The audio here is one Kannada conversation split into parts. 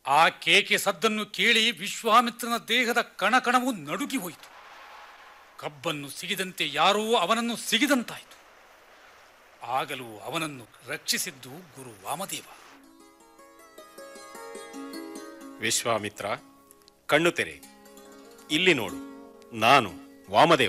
ಆ ಕೇಕೆ ಸದ್ದನ್ನು ಕೇಳಿ ವಿಶ್ವಾಮಿತ್ರನ ದೇಹದ ಕಣಕಣವು ನಡುಗಿ ಹೋಯಿತು ಕಬ್ಬನ್ನು ಸಿಗಿದಂತೆ ಯಾರೋ ಅವನನ್ನು ಸಿಗಿದಂತಾಯಿತು ಆಗಲೂ ಅವನನ್ನು ರಕ್ಷಿಸಿದ್ದು ಗುರು ವಾಮದೇವ ವಿಶ್ವಾಮಿತ್ರ ಕಣ್ಣು ತೆರೆ ಇಲ್ಲಿ ನೋಡು ನಾನು ವಾಮದೇವ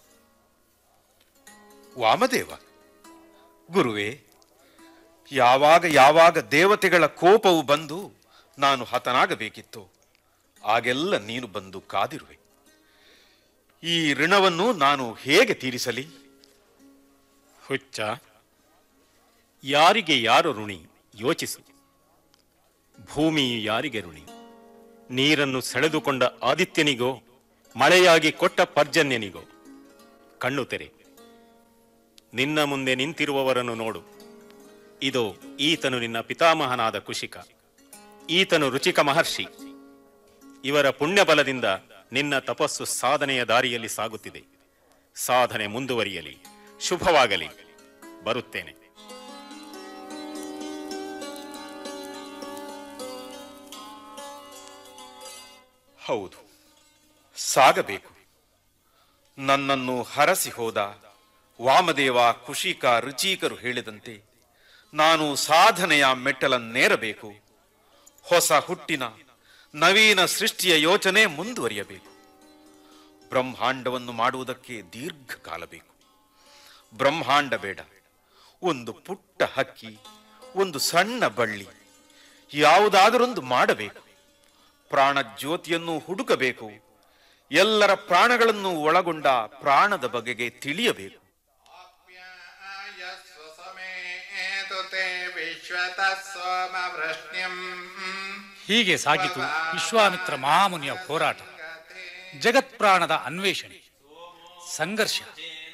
ವಾಮದೇವ ಗುರುವೇ ಯಾವಾಗ ಯಾವಾಗ ದೇವತೆಗಳ ಕೋಪವು ಬಂದು ನಾನು ಹತನಾಗಬೇಕಿತ್ತು ಆಗೆಲ್ಲ ನೀನು ಬಂದು ಕಾದಿರುವೆ ಈ ಋಣವನ್ನು ನಾನು ಹೇಗೆ ತೀರಿಸಲಿ ಹುಚ್ಚ ಯಾರಿಗೆ ಯಾರು ಋಣಿ ಯೋಚಿಸು ಭೂಮಿಯು ಯಾರಿಗೆ ಋಣಿ ನೀರನ್ನು ಸೆಳೆದುಕೊಂಡ ಆದಿತ್ಯನಿಗೋ ಮಳೆಯಾಗಿ ಕೊಟ್ಟ ಪರ್ಜನ್ಯನಿಗೋ ಕಣ್ಣು ತೆರೆ ನಿನ್ನ ಮುಂದೆ ನಿಂತಿರುವವರನ್ನು ನೋಡು ಇದೋ ಈತನು ನಿನ್ನ ಪಿತಾಮಹನಾದ ಕುಶಿಕ ಈತನು ರುಚಿಕ ಮಹರ್ಷಿ ಇವರ ಪುಣ್ಯ ಬಲದಿಂದ ನಿನ್ನ ತಪಸ್ಸು ಸಾಧನೆಯ ದಾರಿಯಲ್ಲಿ ಸಾಗುತ್ತಿದೆ ಸಾಧನೆ ಮುಂದುವರಿಯಲಿ ಶುಭವಾಗಲಿ ಬರುತ್ತೇನೆ ಹೌದು ಸಾಗಬೇಕು ನನ್ನನ್ನು ಹರಸಿ ಹೋದ ವಾಮದೇವ ಕುಶಿಕ ರುಚೀಕರು ಹೇಳಿದಂತೆ ನಾನು ಸಾಧನೆಯ ಮೆಟ್ಟಲನ್ನೇರಬೇಕು ಹೊಸ ಹುಟ್ಟಿನ ನವೀನ ಸೃಷ್ಟಿಯ ಯೋಚನೆ ಮುಂದುವರಿಯಬೇಕು ಬ್ರಹ್ಮಾಂಡವನ್ನು ಮಾಡುವುದಕ್ಕೆ ದೀರ್ಘಕಾಲ ಬೇಕು ಬ್ರಹ್ಮಾಂಡ ಬೇಡ ಒಂದು ಪುಟ್ಟ ಹಕ್ಕಿ ಒಂದು ಸಣ್ಣ ಬಳ್ಳಿ ಯಾವುದಾದರೊಂದು ಮಾಡಬೇಕು ಪ್ರಾಣ ಜ್ಯೋತಿಯನ್ನು ಹುಡುಕಬೇಕು ಎಲ್ಲರ ಪ್ರಾಣಗಳನ್ನು ಒಳಗೊಂಡ ಪ್ರಾಣದ ಬಗೆಗೆ ತಿಳಿಯಬೇಕು आप्यायस्व समेतु ते विश्वतः सोमवृष्ण्यम् ಹೀಗೆ ಸಾಗಿತು ವಿಶ್ವಾಮಿತ್ರ ಮಹಾಮುನಿಯ ಹೋರಾಟ ಜಗತ್ಪ್ರಾಣದ ಅನ್ವೇಷಣೆ ಸಂಘರ್ಷ